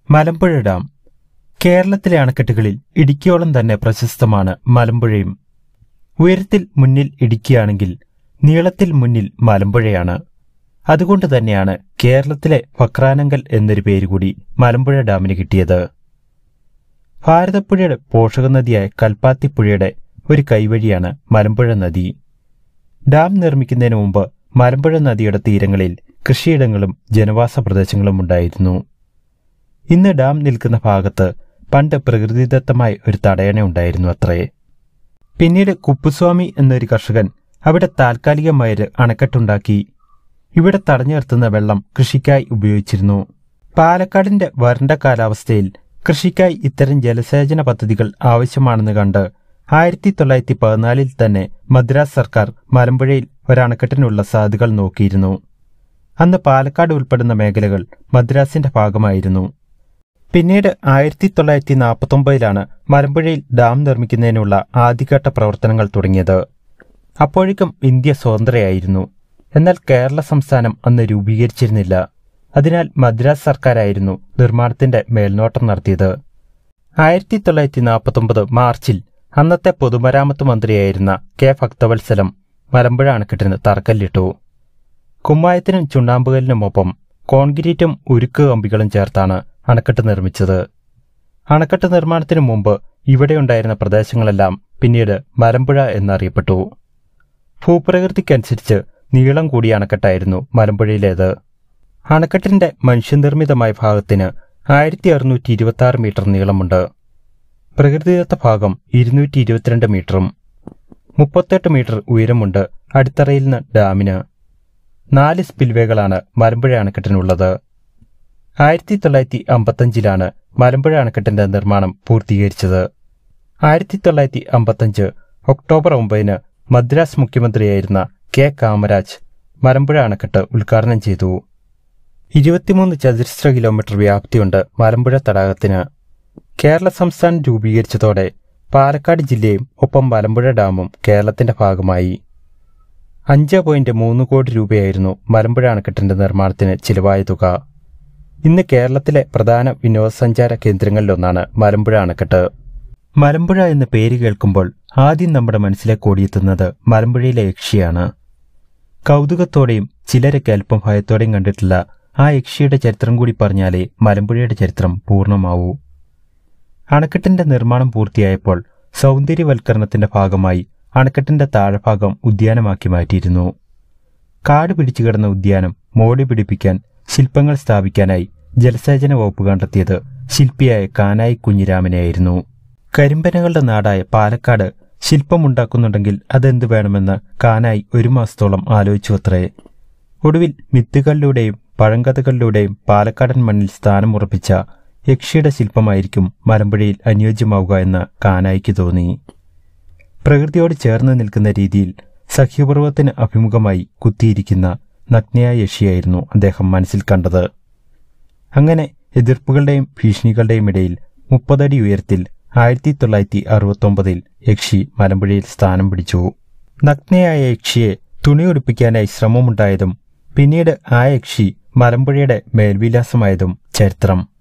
Malampuzha dam കേരളത്തിലെ അണക്കെട്ടുകളിൽ ഇടുക്കിയോളം തന്നെ പ്രശസ്തമാണ് മലമ്പുഴയും ഉയരത്തിൽ മുന്നിൽ ഇടുക്കിയാണെങ്കിൽ നീളത്തിൽ മുന്നിൽ മലമ്പുഴയാണ് അതുകൊണ്ട് തന്നെയാണ് കേരളത്തിലെ ഫക്രാനങ്കൽ എന്നൊരു പേര് കൂടി മലമ്പുഴ ഡാമിന് കിട്ടിയത് ഭാരതപ്പുഴയുടെ പോഷകനദിയായ കൽപ്പാത്തിപ്പുഴയുടെ ഒരു കൈവഴിയാണ് മലമ്പുഴ നദി ഡാം നിർമ്മിക്കുന്നതിന് മുമ്പ് മലമ്പുഴ നദിയുടെ തീരങ്ങളിൽ കൃഷിയിടങ്ങളും ജനവാസ പ്രദേശങ്ങളും ഉണ്ടായിരുന്നു ഇന്ന് ഡാം നിൽക്കുന്ന ഭാഗത്ത് പണ്ട് പ്രകൃതിദത്തമായ ഒരു തടയണ ഉണ്ടായിരുന്നു അത്രേ പിന്നീട് കുപ്പുസ്വാമി എന്നൊരു കർഷകൻ അവിടെ താൽക്കാലികമായൊരു അണക്കെട്ടുണ്ടാക്കി ഇവിടെ തടഞ്ഞു നിർത്തുന്ന വെള്ളം കൃഷിക്കായി ഉപയോഗിച്ചിരുന്നു പാലക്കാടിന്റെ വരണ്ട കാലാവസ്ഥയിൽ കൃഷിക്കായി ഇത്തരം ജലസേചന പദ്ധതികൾ ആവശ്യമാണെന്ന് കണ്ട് ആയിരത്തി തൊള്ളായിരത്തി പതിനാലിൽ തന്നെ മദ്രാസ് സർക്കാർ മലമ്പുഴയിൽ ഒരണക്കെട്ടിനുള്ള സാധ്യതകൾ നോക്കിയിരുന്നു അന്ന് പാലക്കാട് ഉൾപ്പെടുന്ന മേഖലകൾ മദ്രാസിന്റെ ഭാഗമായിരുന്നു പിന്നീട് ആയിരത്തി തൊള്ളായിരത്തി നാൽപ്പത്തൊമ്പതിലാണ് മലമ്പുഴയിൽ ഡാം നിർമ്മിക്കുന്നതിനുള്ള ആദ്യഘട്ട പ്രവർത്തനങ്ങൾ തുടങ്ങിയത് അപ്പോഴേക്കും ഇന്ത്യ സ്വതന്ത്രയായിരുന്നു എന്നാൽ കേരള സംസ്ഥാനം അന്ന് രൂപീകരിച്ചിരുന്നില്ല അതിനാൽ മദ്രാസ് സർക്കാരായിരുന്നു നിർമ്മാണത്തിന്റെ മേൽനോട്ടം നടത്തിയത് ആയിരത്തി തൊള്ളായിരത്തി നാൽപ്പത്തൊമ്പത് മാർച്ചിൽ അന്നത്തെ പൊതുമരാമത്ത് മന്ത്രിയായിരുന്ന കെ ഭക്തവത്സലം മലമ്പുഴ അണക്കെട്ടിന് തറക്കല്ലിട്ടു കുമ്മായത്തിനും ചുണ്ണാമ്പുകലിനുമൊപ്പം കോൺക്രീറ്റും ഉരുക്ക് കമ്പികളും ചേർത്താണ് അണക്കെട്ട് നിർമ്മിച്ചത് അണക്കെട്ട് നിർമ്മാണത്തിനു മുമ്പ് ഇവിടെയുണ്ടായിരുന്ന പ്രദേശങ്ങളെല്ലാം പിന്നീട് മലമ്പുഴ എന്നറിയപ്പെട്ടു ഭൂപ്രകൃതിക്കനുസരിച്ച് നീളം കൂടിയ അണക്കെട്ടായിരുന്നു മലമ്പുഴയിലേത് അണക്കെട്ടിന്റെ മനുഷ്യനിർമ്മിതമായ ഭാഗത്തിന് ആയിരത്തി അറുന്നൂറ്റി ഇരുപത്തി ആറ് മീറ്റർ നീളമുണ്ട് പ്രകൃതിദത്ത ഭാഗം ഇരുന്നൂറ്റി ഇരുപത്തിരണ്ട് മീറ്ററും മുപ്പത്തെട്ട് മീറ്റർ ഉയരമുണ്ട് അടിത്തറയിൽ നിന്ന് ഡാമിന് നാല് സ്പിൽവേകളാണ് മലമ്പുഴ അണക്കെട്ടിനുള്ളത് ആയിരത്തി തൊള്ളായിരത്തി അമ്പത്തഞ്ചിലാണ് മലമ്പുഴ അണക്കെട്ടിന്റെ നിർമ്മാണം പൂർത്തീകരിച്ചത് ആയിരത്തി തൊള്ളായിരത്തി അമ്പത്തഞ്ച് ഒക്ടോബർ ഒമ്പതിന് മദ്രാസ് മുഖ്യമന്ത്രിയായിരുന്ന കെ കാമരാജ് മലമ്പുഴ അണക്കെട്ട് ഉദ്ഘാടനം ചെയ്തു ഇരുപത്തിമൂന്ന് ചതുരശ്ര കിലോമീറ്റർ വ്യാപ്തിയുണ്ട് മലമ്പുഴ തടാകത്തിന് കേരള സംസ്ഥാനം രൂപീകരിച്ചതോടെ പാലക്കാട് ജില്ലയും ഒപ്പം മലമ്പുഴ ഡാമും കേരളത്തിന്റെ ഭാഗമായി അഞ്ച് പോയിന്റ് മൂന്ന് കോടി രൂപയായിരുന്നു മലമ്പുഴ അണക്കെട്ടിന്റെ നിർമ്മാണത്തിന് ചിലവായ തുക ഇന്ന് കേരളത്തിലെ പ്രധാന വിനോദസഞ്ചാര കേന്ദ്രങ്ങളിലൊന്നാണ് മലമ്പുഴ അണക്കെട്ട് മലമ്പുഴ എന്ന പേര് കേൾക്കുമ്പോൾ ആദ്യം നമ്മുടെ മനസ്സിലേക്ക് ഓടിയെത്തുന്നത് മലമ്പുഴയിലെ യക്ഷിയാണ് കൗതുകത്തോടെയും ചിലരൊക്കെ അല്പം ഭയത്തോടെയും കണ്ടിട്ടുള്ള ആ യക്ഷിയുടെ ചരിത്രം കൂടി പറഞ്ഞാലേ മലമ്പുഴയുടെ ചരിത്രം പൂർണ്ണമാവൂ അണക്കെട്ടിന്റെ നിർമ്മാണം പൂർത്തിയായപ്പോൾ സൗന്ദര്യവൽക്കരണത്തിന്റെ ഭാഗമായി അണക്കെട്ടിന്റെ താഴെഭാഗം ഉദ്യാനമാക്കി മാറ്റിയിരുന്നു കാട് പിടിച്ചു കിടന്ന ഉദ്യാനം മോടി പിടിപ്പിക്കാൻ ശില്പങ്ങൾ സ്ഥാപിക്കാനായി ജലസേചന വകുപ്പ് കണ്ടെത്തിയത് ശില്പിയായ കാനായി കുഞ്ഞിരാമനെയായിരുന്നു കരിമ്പനകളുടെ നാടായ പാലക്കാട് ശില്പമുണ്ടാക്കുന്നുണ്ടെങ്കിൽ അതെന്ത് വേണമെന്ന് കാനായി ഒരു മാസത്തോളം ആലോചിച്ചു അത്രേ ഒടുവിൽ മിത്തുകളിലൂടെയും പഴങ്കഥകളിലൂടെയും പാലക്കാടൻ മണ്ണിൽ സ്ഥാനമുറപ്പിച്ച യക്ഷിയുടെ ശില്പമായിരിക്കും മലമ്പുഴയിൽ അനുയോജ്യമാവുക എന്ന് കാനായിക്ക് തോന്നി പ്രകൃതിയോട് ചേർന്ന് നിൽക്കുന്ന രീതിയിൽ സഖ്യപർവ്വത്തിന് അഭിമുഖമായി കുത്തിയിരിക്കുന്ന നഗ്നയായ യക്ഷിയായിരുന്നു അദ്ദേഹം മനസ്സിൽ കണ്ടത് അങ്ങനെ എതിർപ്പുകളുടെയും ഭീഷണികളുടെയും ഇടയിൽ മുപ്പതടി ഉയരത്തിൽ ആയിരത്തി തൊള്ളായിരത്തി അറുപത്തൊമ്പതിൽ യക്ഷി മലമ്പുഴയിൽ സ്ഥാനം പിടിച്ചു നഗ്നയായ യക്ഷിയെ തുണിയൊടുപ്പിക്കാനായി ശ്രമമുണ്ടായതും പിന്നീട് ആ യക്ഷി മലമ്പുഴയുടെ മേൽവിലാസമായതും ചരിത്രം